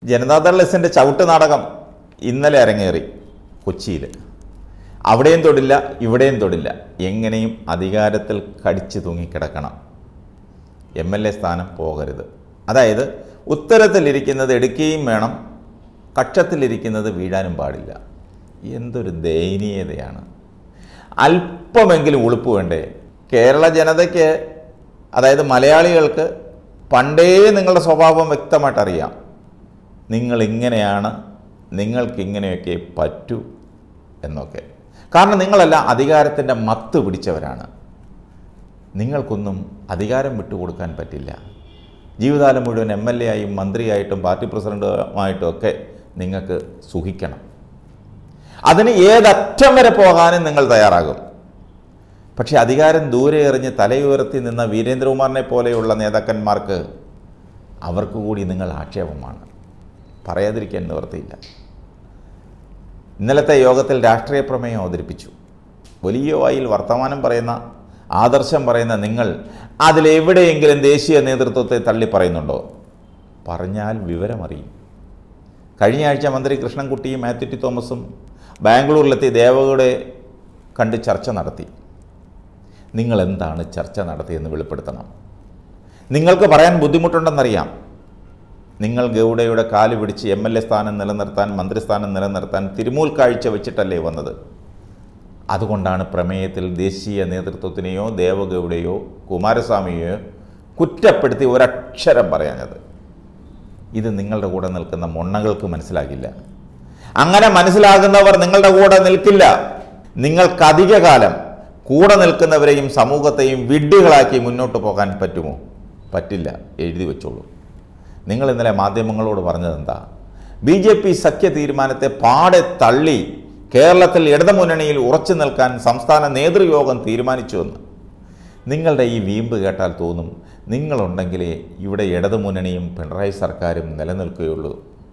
ജനതാദൾ എസിൻ്റെ ചവിട്ട് നാടകം ഇന്നലെ അരങ്ങേറി കൊച്ചിയിൽ അവിടെയും തൊടില്ല ഇവിടെയും തൊടില്ല എങ്ങനെയും അധികാരത്തിൽ കടിച്ചു തൂങ്ങിക്കിടക്കണം എം എൽ എ സ്ഥാനം പോകരുത് അതായത് ഉത്തരത്തിലിരിക്കുന്നത് എടുക്കുകയും വേണം കക്ഷത്തിലിരിക്കുന്നത് വീഴാനും പാടില്ല എന്തൊരു ദയനീയതയാണ് അല്പമെങ്കിലും ഉളുപ്പ് വേണ്ടേ കേരള ജനതയ്ക്ക് അതായത് മലയാളികൾക്ക് പണ്ടേ നിങ്ങളുടെ സ്വഭാവം വ്യക്തമായിട്ട് അറിയാം നിങ്ങൾ ഇങ്ങനെയാണ് നിങ്ങൾക്ക് ഇങ്ങനെയൊക്കെ പറ്റൂ എന്നൊക്കെ കാരണം നിങ്ങളെല്ലാം അധികാരത്തിൻ്റെ മത്ത് പിടിച്ചവരാണ് നിങ്ങൾക്കൊന്നും അധികാരം വിട്ടുകൊടുക്കാൻ പറ്റില്ല ജീവിതകാലം മുഴുവൻ എം എൽ എ ആയും മന്ത്രിയായിട്ടും പാർട്ടി പ്രസിഡന്റുമായിട്ടും ഒക്കെ നിങ്ങൾക്ക് സുഖിക്കണം അതിന് ഏതറ്റം വരെ പോകാനും നിങ്ങൾ തയ്യാറാകും പക്ഷേ അധികാരം ദൂരെ എറിഞ്ഞ് തലയുയർത്തി നിന്ന വീരേന്ദ്രകുമാറിനെ പോലെയുള്ള നേതാക്കന്മാർക്ക് അവർക്ക് കൂടി നിങ്ങൾ ആക്ഷേപമാണ് പറയാതിരിക്കാൻ നിവർത്തിയില്ല ഇന്നലത്തെ യോഗത്തിൽ രാഷ്ട്രീയ പ്രമേയം അവതരിപ്പിച്ചു വലിയ വായിൽ വർത്തമാനം പറയുന്ന ആദർശം പറയുന്ന നിങ്ങൾ അതിലെവിടെയെങ്കിലും ദേശീയ നേതൃത്വത്തെ തള്ളി പറയുന്നുണ്ടോ പറഞ്ഞാൽ വിവരമറിയും കഴിഞ്ഞ ആഴ്ച മന്ത്രി കൃഷ്ണൻകുട്ടിയും മാത്യു ടി തോമസും ബാംഗ്ലൂരിലെത്തി ദേവകയുടെ കണ്ട് ചർച്ച നടത്തി നിങ്ങൾ എന്താണ് ചർച്ച നടത്തിയെന്ന് വെളിപ്പെടുത്തണം നിങ്ങൾക്ക് പറയാൻ ബുദ്ധിമുട്ടുണ്ടെന്നറിയാം നിങ്ങൾ ഗൗഡയുടെ കാല് പിടിച്ച് എം എൽ എ സ്ഥാനം നിലനിർത്താൻ മന്ത്രിസ്ഥാനം നിലനിർത്താൻ തിരുമൂൽ കാഴ്ച വെച്ചിട്ടല്ലേ വന്നത് അതുകൊണ്ടാണ് പ്രമേയത്തിൽ ദേശീയ നേതൃത്വത്തിനെയോ ദേവഗൗഡയോ കുമാരസ്വാമിയെയോ കുറ്റപ്പെടുത്തി ഒരക്ഷരം പറയാഞ്ഞത് ഇത് നിങ്ങളുടെ കൂടെ നിൽക്കുന്ന മൊണ്ണകൾക്ക് മനസ്സിലാകില്ല അങ്ങനെ മനസ്സിലാകുന്നവർ നിങ്ങളുടെ കൂടെ നിൽക്കില്ല നിങ്ങൾക്ക് അധിക കാലം കൂടെ നിൽക്കുന്നവരെയും സമൂഹത്തെയും വിഡ്ഢികളാക്കി മുന്നോട്ട് പോകാൻ പറ്റുമോ പറ്റില്ല എഴുതി വെച്ചോളൂ നിങ്ങൾ ഇന്നലെ മാധ്യമങ്ങളോട് പറഞ്ഞത് എന്താ ബി ജെ പി സഖ്യ തീരുമാനത്തെ പാടെ തള്ളി കേരളത്തിൽ ഇടതുമുന്നണിയിൽ ഉറച്ചു നിൽക്കാൻ സംസ്ഥാന നേതൃയോഗം തീരുമാനിച്ചുവെന്ന് നിങ്ങളുടെ ഈ വീമ്പ് കേട്ടാൽ തോന്നും നിങ്ങളുണ്ടെങ്കിലേ ഇവിടെ ഇടതുമുന്നണിയും പിണറായി സർക്കാരും നിലനിൽക്കുകയുള്ളൂ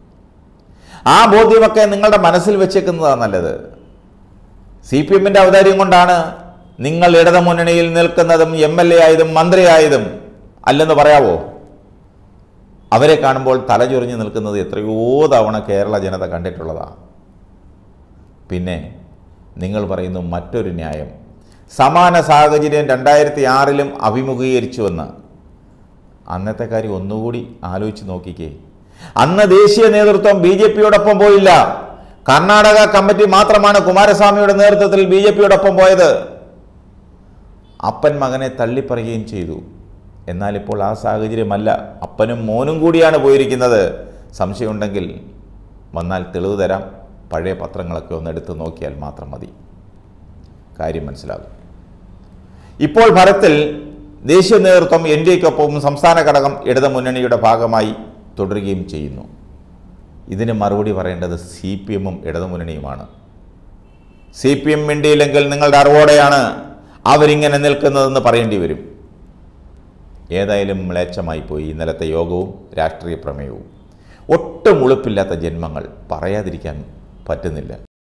ആ ബോധ്യമൊക്കെ നിങ്ങളുടെ മനസ്സിൽ വെച്ചേക്കുന്നതാണ് നല്ലത് സി പി എമ്മിൻ്റെ ഔദാര്യം കൊണ്ടാണ് നിങ്ങൾ ഇടതുമുന്നണിയിൽ നിൽക്കുന്നതും എം എൽ എ ആയതും മന്ത്രിയായതും അല്ലെന്ന് പറയാവോ അവരെ കാണുമ്പോൾ തലചൊറിഞ്ഞ് നിൽക്കുന്നത് എത്രയോ തവണ കേരള ജനത കണ്ടിട്ടുള്ളതാണ് പിന്നെ നിങ്ങൾ പറയുന്നു മറ്റൊരു ന്യായം സമാന സാഹചര്യം രണ്ടായിരത്തി ആറിലും അഭിമുഖീകരിച്ചുവെന്ന് അന്നത്തെ കാര്യം ഒന്നുകൂടി ആലോചിച്ച് നോക്കിക്കേ അന്ന് ദേശീയ നേതൃത്വം ബി ജെ പിയോടൊപ്പം പോയില്ല കർണാടക കമ്മിറ്റി മാത്രമാണ് കുമാരസ്വാമിയുടെ നേതൃത്വത്തിൽ ബി ജെ പിയോടൊപ്പം പോയത് അപ്പൻ മകനെ തള്ളിപ്പറയുകയും ചെയ്തു എന്നാൽ ഇപ്പോൾ ആ സാഹചര്യമല്ല അപ്പനും മോനും കൂടിയാണ് പോയിരിക്കുന്നത് സംശയമുണ്ടെങ്കിൽ വന്നാൽ തെളിവ് തരാം പഴയ പത്രങ്ങളൊക്കെ ഒന്ന് എടുത്ത് നോക്കിയാൽ മാത്രം മതി കാര്യം മനസ്സിലാകും ഇപ്പോൾ ഫലത്തിൽ ദേശീയ നേതൃത്വം എൻ ഡി എക്കൊപ്പം സംസ്ഥാന ഘടകം ഇടതുമുന്നണിയുടെ ഭാഗമായി തുടരുകയും ചെയ്യുന്നു ഇതിന് മറുപടി പറയേണ്ടത് സി പി എമ്മും ഇടതുമുന്നണിയുമാണ് സി പി എം മിണ്ടിയില്ലെങ്കിൽ നിങ്ങളുടെ അറിവോടെയാണ് അവരിങ്ങനെ നിൽക്കുന്നതെന്ന് പറയേണ്ടി വരും ഏതായാലും മ്ലേച്ഛമായി പോയി ഇന്നലത്തെ യോഗവും രാഷ്ട്രീയ പ്രമേയവും ഒട്ടും ഉളുപ്പില്ലാത്ത ജന്മങ്ങൾ പറയാതിരിക്കാൻ പറ്റുന്നില്ല